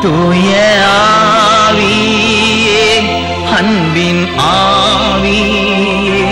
தூய ஆவியே அன்பின் ஆவியே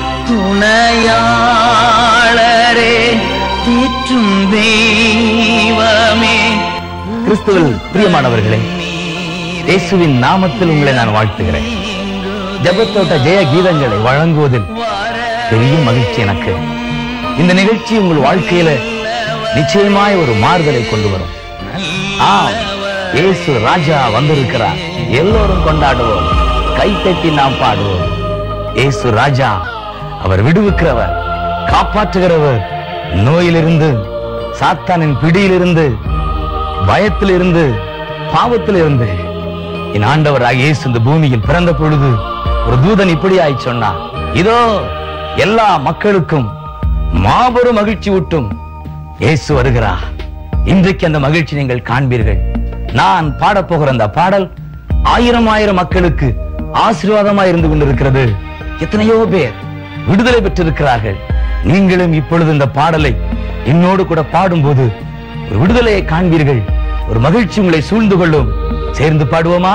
துணையாளரே தேற்றும் தெய்வமே கிறிஸ்துவில் பிரியமானவர்களே இயேசுவின் நாமத்தில் உங்களை நான் வாழ்த்துகிறேன் ஜெபத்தோட்ட ஜெய கீதங்களை வழங்குவதில் பெரிய மகிழ்ச்சி எனக்கு இந்த நிகழ்ச்சி உங்கள் வாழ்க்கையில நிச்சயமாய் ஒரு மாறுதலை கொண்டு வரும் ஆம் இயேசு ராஜா வந்திருக்கிறார் எல்லோரும் கொண்டாடுவோம் கைத்தட்டி நாம் பாடுவோம் இயேசு ராஜா அவர் விடுவிக்கிறவர் காப்பாற்றுகிறவர் நோயிலிருந்து சாத்தானின் பிடியிலிருந்து பயத்திலிருந்து பாவத்திலிருந்து என் ஆண்டவராக இயேசு இந்த பூமியில் பிறந்த பொழுது ஒரு தூதன் இப்படியாய் சொன்னார் இதோ எல்லா மக்களுக்கும் மாபெரும் மகிழ்ச்சி ஊட்டும் இயேசு வருகிறார் இன்றைக்கு அந்த மகிழ்ச்சி நீங்கள் காண்பீர்கள் நான் பாடப்போகிற அந்த பாடல் ஆயிரம் ஆயிரம் மக்களுக்கு ஆசீர்வாதமாய் இருந்து கொண்டிருக்கிறது எத்தனையோ பேர் விடுதலை பெற்றிருக்கிறார்கள் நீங்களும் இப்பொழுது இந்த பாடலை என்னோடு கூட பாடும்போது ஒரு விடுதலையை காண்பீர்கள் ஒரு மகிழ்ச்சி உங்களை சூழ்ந்து கொள்ளும் சேர்ந்து பாடுவோமா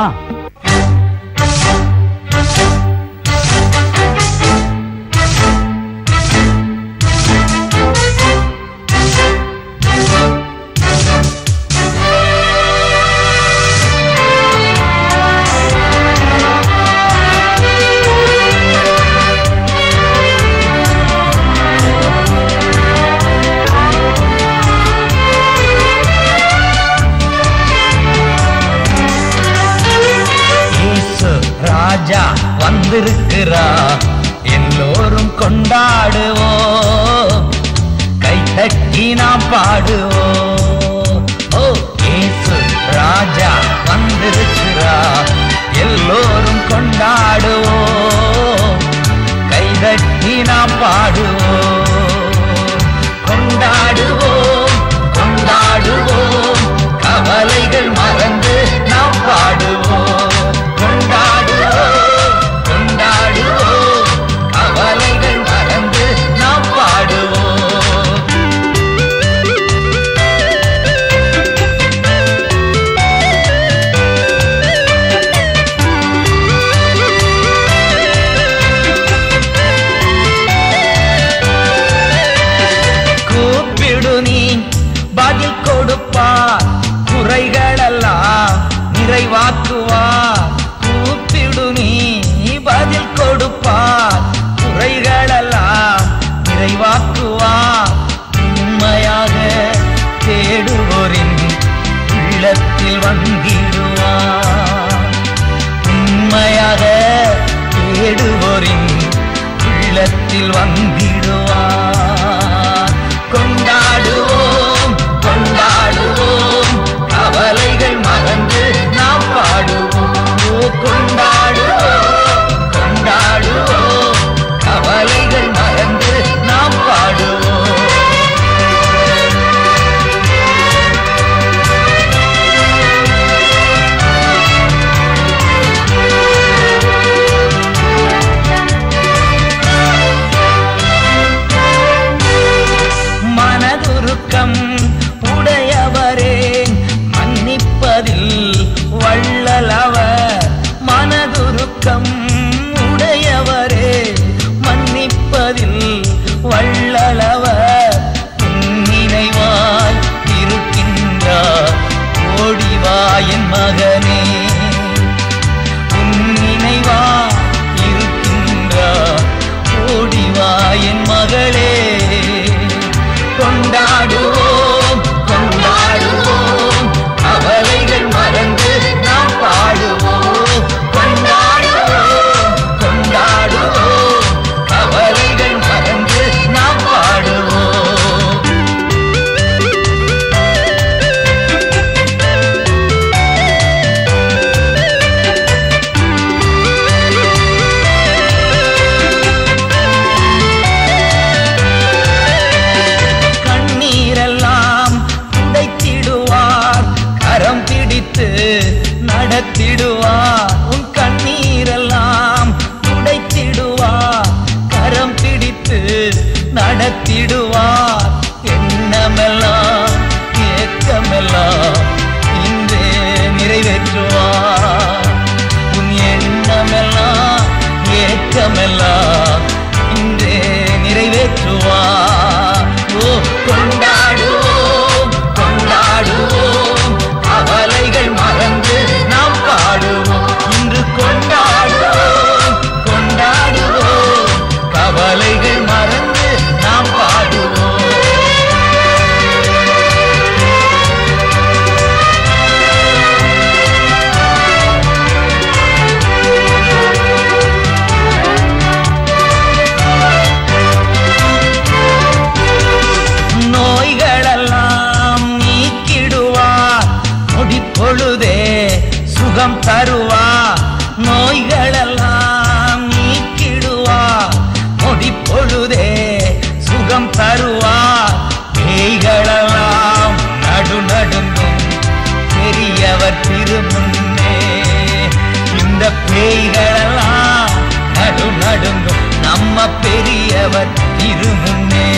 இயேசு ராஜா வந்திருக்கிறா எல்லோரும் கொண்டாடுவோம் கைத்தட்டி நாம் பாடுவோம் ஓ இயேசு ராஜா வந்திருக்கிறா எல்லோரும் கொண்டாடுவோம் கைதட்டி நாம் பாடுவோம் கொண்டாடுவோம் கொண்டாடுவோம் கவலைகள் மறந்து நாம் பாடுவோம் கொண்டாடுவோம் கொண்டாடுவோம் கவலைகள் மறந்து நாம் பாடுவோம் கூப்பிடு நீ பதில் கொடுப்பார் குறைகளெல்லாம் நிறைவாக்குவார் கூப்பிடு நீ பதில் கொடுப்பார் குறைகளெல்லாம் நிறைவாக்குவார் உண்மையாக தேடுவோரின் உள்ளத்தில் வந்திடுவார் உண்மையாக தேடுவோரின் உள்ளத்தில் வந்திடுவார் கொண்டாடுவோம் கொண்டாடுவோம் கவலைகள் மறந்து நாம் பாடுவோம் ஓ, கொண்டாடுவோம் கொண்டாடுவோம் கவலைகள் மறந்து நாம் பாடுவோம் மனதுருக்கம் உடையவரே மன்னிப்பதில் வள்ளலவர் மனதுருக்கம் உடையவரே மன்னிப்பதில் வள்ளலவர் உன் நினைவாய் இருக்கின்றார் ஓடிவா என் மகனே உன் நினைவா இருக்கின்றார் ஓடிவா என் மகளே கொண்டாடுவோம் கொண்டாடுவோம் கவலைகள் மறந்து நாம் பாடுவோம் கொண்டாடுவோம் கொண்டாடுவோம் கவலைகள் மறந்து நாம் பாடுவோம் கண்ணீரெல்லாம் துடைத்திடுவார் கரம் பிடித்து நடத்திடுவார் உன் கண்ணீரெல்லாம் துடைத்திடுவார் கரம் பிடித்து நடத்திடுவார் எண்ணமெல்லாம் ஏக்கமெல்லாம் இன்றே நிறை தருவா நோய்களெல்லாம் நீக்கிடுவா நொடி பொழுதே சுகம் தருவா பேய்களெல்லாம் நடு நடுங்கும் பெரியவர் திருமுன்னே இந்த பேய்களெல்லாம் நடு நடுங்கும் நம்ம பெரியவர் திருமுன்னே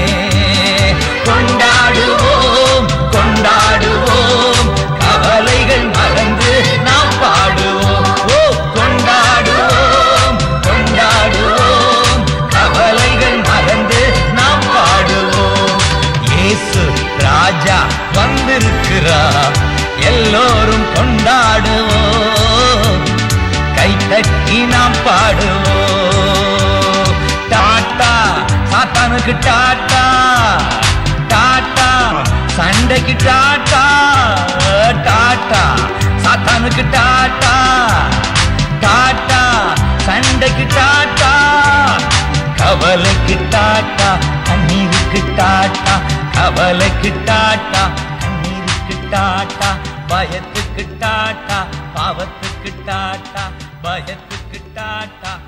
கொண்டாடுவோம் கொண்டாடுவோம் கவலைகள் மறந்து நாம் பாடுவோம் ஓ கொண்டாடுவோம் கொண்டாடுவோம் கவலைகள் மறந்து நாம் பாடுவோம் இயேசு ராஜா வந்திருக்கிறார் எல்லோரும் கொண்டாடுவோம் கை தட்டி நாம் பாடுவோம் டாட்டா சாத்தானுக்கு டாட்டா டாட்டா சண்டைக்கு டாட்டா டாட்டா சாத்தானுக்கு டாட்டா டாட்டா சண்டைக்கு டாட்டா கவலைக்கு டாட்டா கண்ணீருக்கு டாட்டா கவலைக்கு டாட்டா கண்ணீருக்கு டாட்டா பயத்துக்கு டாட்டா பாவத்துக்கு டாட்டா பயத்துக்கு டாட்டா